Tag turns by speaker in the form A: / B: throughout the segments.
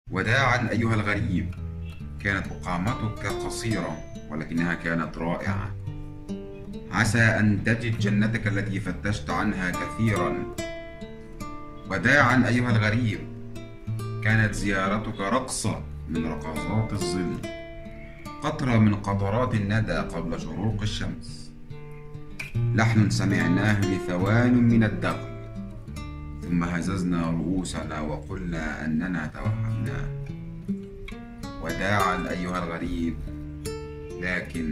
A: وداعا أيها الغريب كانت إقامتك قصيرة ولكنها كانت رائعة عسى أن تجد جنتك التي فتشت عنها كثيرا وداعا أيها الغريب كانت زيارتك رقصة من رقصات الظل قطرة من قطرات الندى قبل شروق الشمس لحن سمعناه لثوان من الدغل ثم هززنا رؤوسنا وقلنا أننا توهمناه وداعا أيها الغريب لكن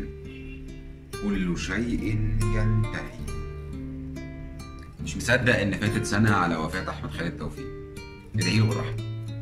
A: كل شيء ينتهي مش مصدق ان فاتت سنة على وفاة احمد خالد توفيق ادعي له بالرحمة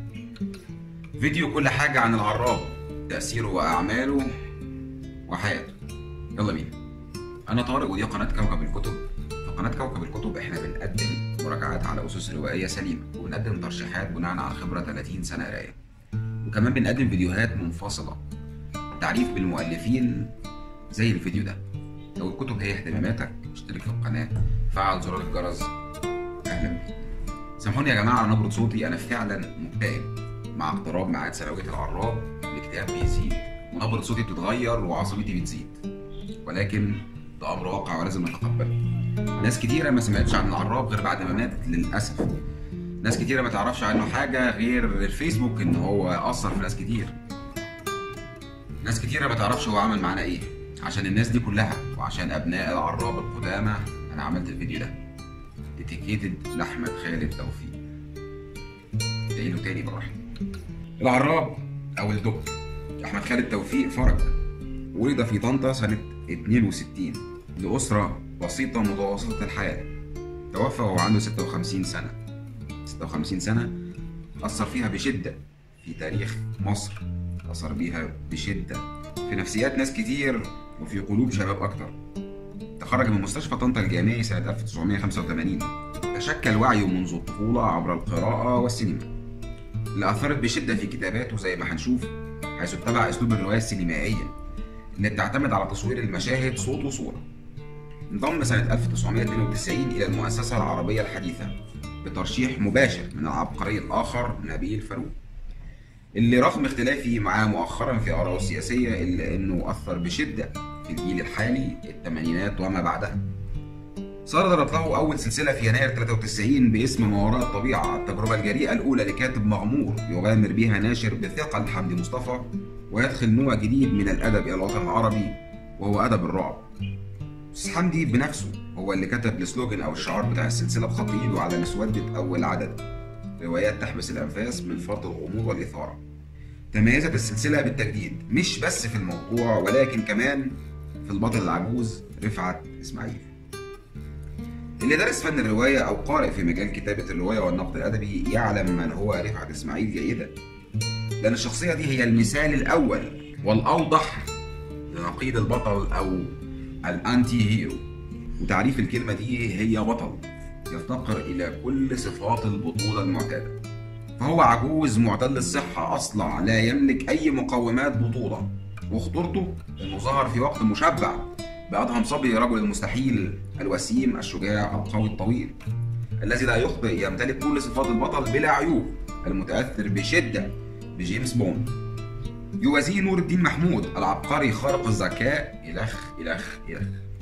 A: فيديو كل حاجة عن العراب تأثيره وأعماله وحياته يلا بينا أنا طارق ودي قناة كوكب الكتب في قناة كوكب الكتب احنا بنقدم مراجعات على أسس روائية سليمة وبنقدم ترشيحات بناء على خبرة 30 سنة قراية وكمان بنقدم فيديوهات منفصلة تعريف بالمؤلفين زي الفيديو ده لو الكتب هي اهتماماتك اشترك في القناة فعل زرار الجرس أهلا بيك سامحوني يا جماعة على نبرة صوتي أنا فعلا مكتئب مع اقتراب ميعاد سنوية العراب الاكتئاب بيزيد ونبرة صوتي بتتغير وعصبيتي بتزيد ولكن ده أمر واقع ولازم نتقبله ناس كتيرة ما سمعتش عن العراب غير بعد ما مات للأسف ناس كتيرة ما تعرفش عنه حاجة غير الفيسبوك إن هو أثر في ناس كتير ناس كتيرة ما تعرفش هو عمل معانا إيه عشان الناس دي كلها وعشان أبناء العراب القدامى أنا عملت الفيديو ده ديديكيتد لأحمد خالد توفيق ادعي له تاني بالرحمة العراب أو الدب أحمد خالد توفيق فرج ولد في طنطا سنة 62 لأسرة بسيطة متوسطة الحياة توفى وهو عنده 56 سنة 56 سنة أثر فيها بشدة في تاريخ مصر أثر بيها بشدة في نفسيات ناس كتير وفي قلوب شباب أكتر تخرج من مستشفى طنطا الجامعي سنة 1985 تشكل وعيه منذ الطفولة عبر القراءة والسينما اللي أثرت بشدة في كتاباته زي ما هنشوف حيث اتبع أسلوب الرواية السينمائية اللي بتعتمد على تصوير المشاهد صوت وصورة انضم سنة 1992 إلى المؤسسة العربية الحديثة بترشيح مباشر من العبقري الآخر نبيل فاروق اللي رغم اختلافي معاه مؤخرا في آرائه السياسية إلا إنه أثر بشدة في الجيل الحالي الثمانينات وما بعدها صدرت له أول سلسلة في يناير 93 باسم ما وراء الطبيعة التجربة الجريئة الأولى لكاتب مغمور يغامر بها ناشر بثقل حمدي مصطفى ويدخل نوع جديد من الأدب إلى الوطن العربي وهو أدب الرعب أستاذ حمدي بنفسه هو اللي كتب السلوجن أو الشعار بتاع السلسلة بخط إيده على مسودة أول عدد روايات تحبس الأنفاس من فرط الغموض والإثارة تميزت السلسلة بالتجديد مش بس في الموضوع ولكن كمان في البطل العجوز رفعت إسماعيل اللي درس فن الرواية أو قارئ في مجال كتابة الرواية والنقد الأدبي يعلم من هو رفعت إسماعيل جيدا لأن الشخصية دي هي المثال الأول والأوضح لنقيض البطل أو الأنتي هيرو وتعريف الكلمة دي هي بطل يفتقر إلى كل صفات البطولة المعتادة فهو عجوز معتل الصحة أصلع لا يملك أي مقومات بطولة وخطورته إنه ظهر في وقت مشبع بأدهم صبي رجل المستحيل الوسيم الشجاع القوي الطويل الذي لا يخطئ يمتلك كل صفات البطل بلا عيوب المتأثر بشدة بجيمس بوند يوازيه نور الدين محمود العبقري خارق الذكاء إلخ إلخ إلخ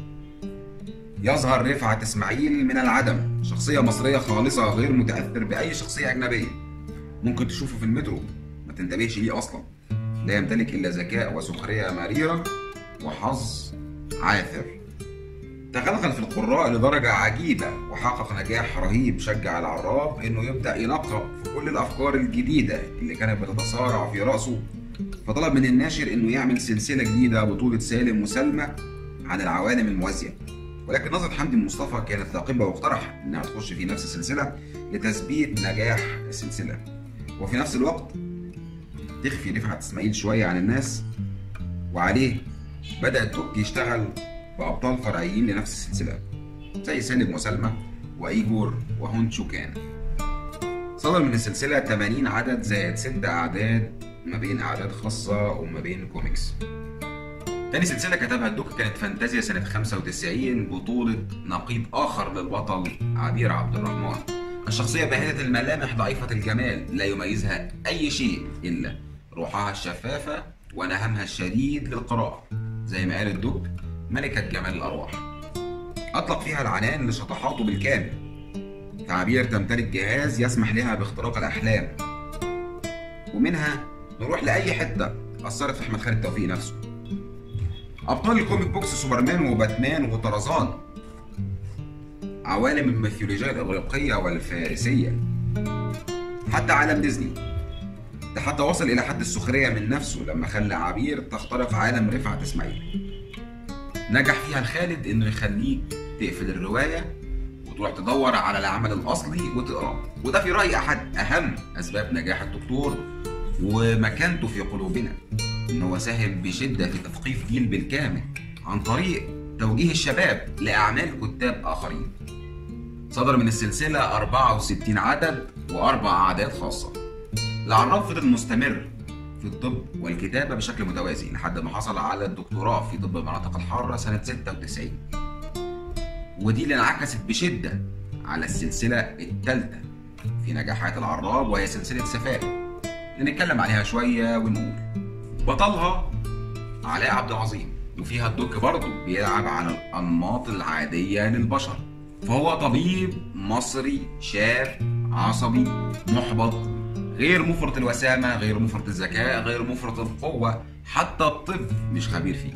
A: يظهر رفعت إسماعيل من العدم شخصية مصرية خالصة غير متأثر بأي شخصية أجنبية ممكن تشوفه في المترو ما تنتبهش ليه أصلا لا يمتلك إلا ذكاء وسخرية مريرة وحظ عاثر تغلغل في القراء لدرجة عجيبة وحقق نجاح رهيب شجع العراب إنه يبدأ ينقب في كل الأفكار الجديدة اللي كانت بتتصارع في رأسه فطلب من الناشر إنه يعمل سلسلة جديدة بطولة سالم وسلمى عن العوالم الموازية ولكن نظرة حمدي مصطفى كانت ثاقبة واقترح إنها تخش في نفس السلسلة لتثبيت نجاح السلسلة وفي نفس الوقت تخفي رفعت إسماعيل شوية عن الناس وعليه بدأ التركي يشتغل بأبطال فرعيين لنفس السلسلة زي سالم وسلمى وإيجور وهون شوكان صدر من السلسلة 80 عدد زائد 6 أعداد ما بين أعداد خاصة وما بين كوميكس تاني سلسلة كتبها الدوك كانت فانتازيا سنة 95 بطولة نقيض آخر للبطل عبير عبد الرحمن الشخصية باهتة الملامح ضعيفة الجمال لا يميزها أي شيء إلا روحها الشفافة ونهمها الشديد للقراءة زي ما قال الدب ملكة جمال الأرواح أطلق فيها العنان لشطحاته بالكامل تعابير تمتلك جهاز يسمح لها باختراق الأحلام ومنها نروح لأي حتة أثرت في أحمد خالد توفيق نفسه أبطال الكوميك بوكس سوبرمان وباتمان وطرزان عوالم الميثولوجيا الإغريقية والفارسية حتى عالم ديزني ده حتى وصل إلى حد السخرية من نفسه لما خلى عبير تخترق عالم رفعت إسماعيل نجح فيها الخالد إنه يخليك تقفل الرواية وتروح تدور على العمل الأصلي وتقراه وده في رأيي أحد أهم أسباب نجاح الدكتور ومكانته في قلوبنا إن هو ساهم بشدة في تثقيف جيل بالكامل عن طريق توجيه الشباب لأعمال كتاب آخرين صدر من السلسلة 64 عدد وأربع أعداد خاصة العراف فضل مستمر في الطب والكتابة بشكل متوازي لحد ما حصل على الدكتوراه في طب المناطق الحارة سنة 96 ودي اللي انعكست بشدة على السلسلة الثالثة في نجاحات العراب وهي سلسلة سفاري اللي نتكلم عليها شوية ونقول بطلها علاء عبد العظيم وفيها الدك برضه بيلعب على الأنماط العادية للبشر فهو طبيب مصري شاب عصبي محبط غير مفرط الوسامة غير مفرط الذكاء غير مفرط القوة حتى الطب مش خبير فيه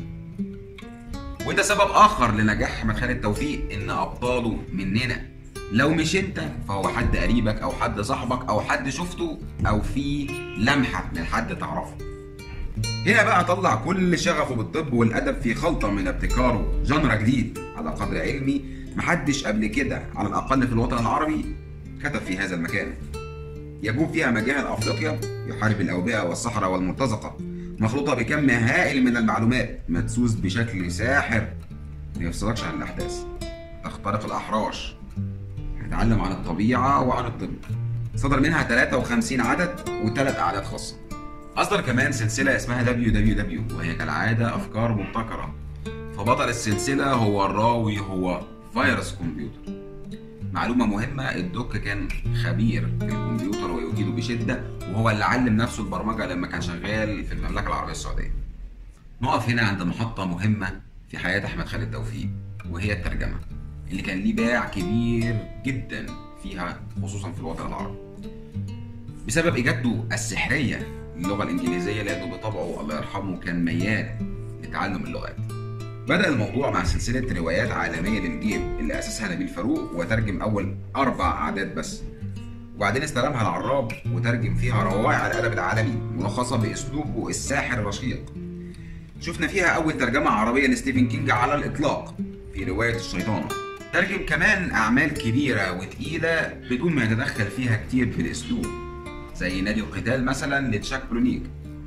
A: وده سبب آخر لنجاح أحمد خالد توفيق إن أبطاله مننا لو مش انت فهو حد قريبك او حد صاحبك او حد شفته او في لمحه من حد تعرفه هنا بقى طلع كل شغفه بالطب والادب في خلطه من ابتكاره جنرا جديد على قدر علمي محدش قبل كده على الاقل في الوطن العربي كتب في هذا المكان يجوب فيها مجاهل افريقيا يحارب الاوبئه والصحراء والمرتزقه مخلوطه بكم هائل من المعلومات مدسوس بشكل ساحر ما يفصلكش عن الاحداث تخترق الاحراش هتعلم عن الطبيعه وعن الطب صدر منها 53 عدد وثلاث اعداد خاصه اصدر كمان سلسله اسمها دبليو دبليو دبليو وهي كالعاده افكار مبتكره فبطل السلسله هو الراوي هو فيروس كمبيوتر معلومه مهمه الدوك كان خبير في الكمبيوتر ويجيده بشده وهو اللي علم نفسه البرمجه لما كان شغال في المملكه العربيه السعوديه نقف هنا عند محطه مهمه في حياه احمد خالد توفيق وهي الترجمه اللي كان ليه باع كبير جدا فيها خصوصا في الوطن العربي بسبب اجابته السحريه للغه الانجليزيه لانه بطبعه الله يرحمه كان ميال لتعلم اللغات بدأ الموضوع مع سلسلة روايات عالمية للجيب اللي أسسها نبيل فاروق وترجم أول أربع أعداد بس وبعدين استلمها العراب وترجم فيها روائع الأدب العالمي ملخصة بأسلوبه الساحر الرشيق شفنا فيها أول ترجمة عربية لستيفن كينج على الإطلاق في رواية الشيطان ترجم كمان أعمال كبيرة وتقيلة بدون ما يتدخل فيها كتير في الأسلوب زي نادي القتال مثلا لتشاك برونيك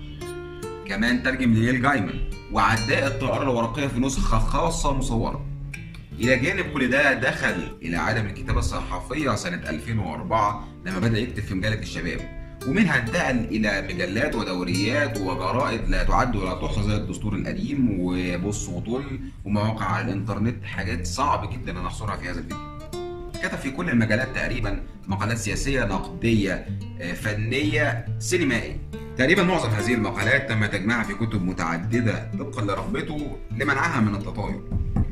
A: كمان ترجم ليل جايمن وعداء الطائرة الورقية في نسخة خاصة مصورة إلى جانب كل ده دخل إلى عالم الكتابة الصحفية سنة 2004 لما بدأ يكتب في مجلة الشباب ومنها انتقل إلى مجلات ودوريات وجرائد لا تعد ولا تحصى زي الدستور القديم وبص وطل ومواقع على الإنترنت حاجات صعب جدا أن أحصرها في هذا الفيديو كتب في كل المجالات تقريبا مقالات سياسية نقدية فنية سينمائية تقريبا معظم هذه المقالات تم تجميعها في كتب متعددة طبقا لرغبته لمنعها من التطاير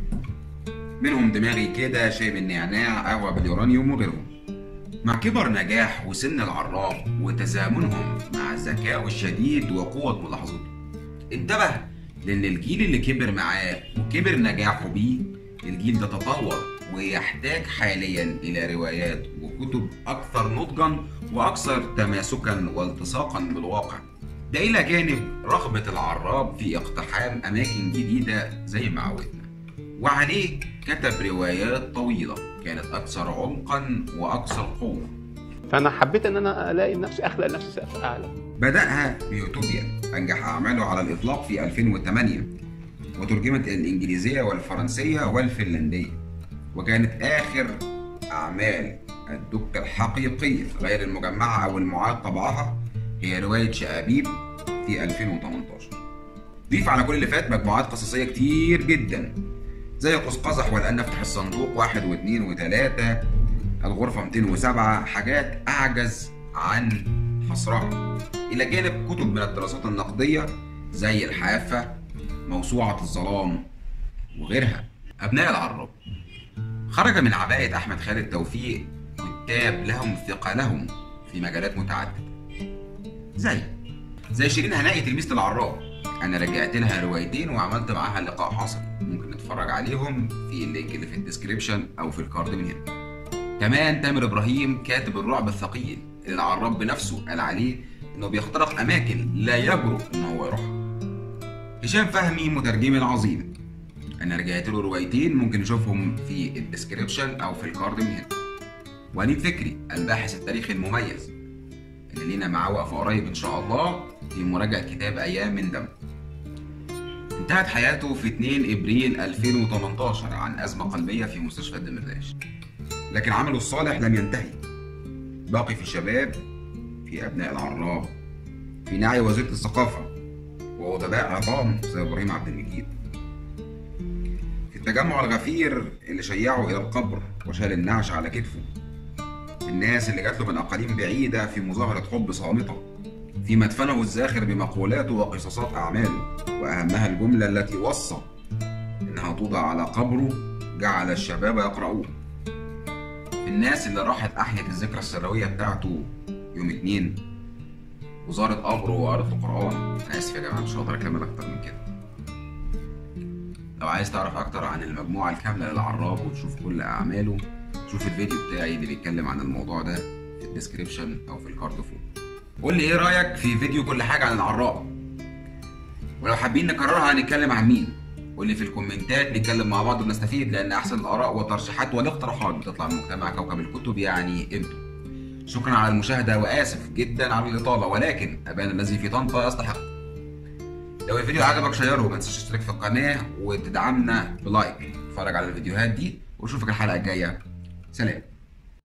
A: منهم دماغي كده شاي بالنعناع قهوة باليورانيوم وغيرهم مع كبر نجاح وسن العراب وتزامنهم مع ذكائه الشديد وقوة ملاحظته انتبه لأن الجيل اللي كبر معاه وكبر نجاحه بيه الجيل ده تطور ويحتاج حاليا إلى روايات وكتب أكثر نضجا وأكثر تماسكا والتصاقا بالواقع ده إلى جانب رغبة العراب في اقتحام أماكن جديدة زي ما عودنا وعليه كتب روايات طويلة كانت أكثر عمقا وأكثر قوة
B: فانا حبيت ان انا الاقي نفسي اخلق لنفسي سقف اعلى
A: بدأها بيوتوبيا أنجح أعماله على الإطلاق في 2008 وترجمت الإنجليزية والفرنسية والفنلندية وكانت آخر أعمال الدك الحقيقية غير المجمعة أو المعاد طبعها هي رواية شقابيب في 2018 ضيف على كل اللي فات مجموعات قصصية كتير جدا زي قوس قزح والآن نفتح الصندوق واحد واثنين وثلاثة الغرفة 207 حاجات أعجز عن حصرها إلى جانب كتب من الدراسات النقدية زي الحافة موسوعة الظلام وغيرها أبناء العراب خرج من عباءة أحمد خالد توفيق كتاب لهم ثقلهم في مجالات متعددة زي زي شيرين هنائي تلميذة العراب أنا رجعت لها روايتين وعملت معاها لقاء حصري ممكن نتفرج عليهم في اللينك اللي في الديسكريبشن أو في الكارد من هنا كمان تامر إبراهيم كاتب الرعب الثقيل اللي العراب بنفسه قال عليه إنه بيخترق أماكن لا يجرؤ إن هو يروحها هشام فهمي مترجمي العظيم انا رجعت له روايتين ممكن نشوفهم في الديسكريبشن او في الكارد من هنا وليد فكري الباحث التاريخي المميز اللي لينا معاه وقفه قريب ان شاء الله في مراجعه كتاب ايام من دم انتهت حياته في 2 ابريل 2018 عن ازمه قلبيه في مستشفى الدمرداش لكن عمله الصالح لم ينتهي باقي في الشباب في ابناء العراب في نعي وزيره الثقافه وأدباء عظام زي إبراهيم عبد المجيد في التجمع الغفير اللي شيعه إلى القبر وشال النعش على كتفه في الناس اللي جات له من أقاليم بعيدة في مظاهرة حب صامتة في مدفنه الزاخر بمقولاته وقصصات أعماله وأهمها الجملة التي وصى إنها توضع على قبره جعل الشباب يقرؤوه في الناس اللي راحت أحيت الذكرى السنوية بتاعته يوم اتنين وزارة قبره وقرت القرآن أنا آسف يا جماعة مش هقدر أكمل أكتر من كده لو عايز تعرف أكتر عن المجموعة الكاملة للعراب وتشوف كل أعماله شوف الفيديو بتاعي اللي بيتكلم عن الموضوع ده في الديسكريبشن أو في الكارد فوق قول لي إيه رأيك في فيديو كل حاجة عن العراب ولو حابين نكررها هنتكلم عن مين قول لي في الكومنتات نتكلم مع بعض ونستفيد لأن أحسن الآراء والترشيحات والاقتراحات بتطلع من مجتمع كوكب الكتب يعني انتوا شكرا على المشاهدة وآسف جدا على الإطالة ولكن أبان الذي في طنطا يستحق لو الفيديو عجبك شيره وما تنساش تشترك في القناة وتدعمنا بلايك اتفرج على الفيديوهات دي واشوفك الحلقة الجاية سلام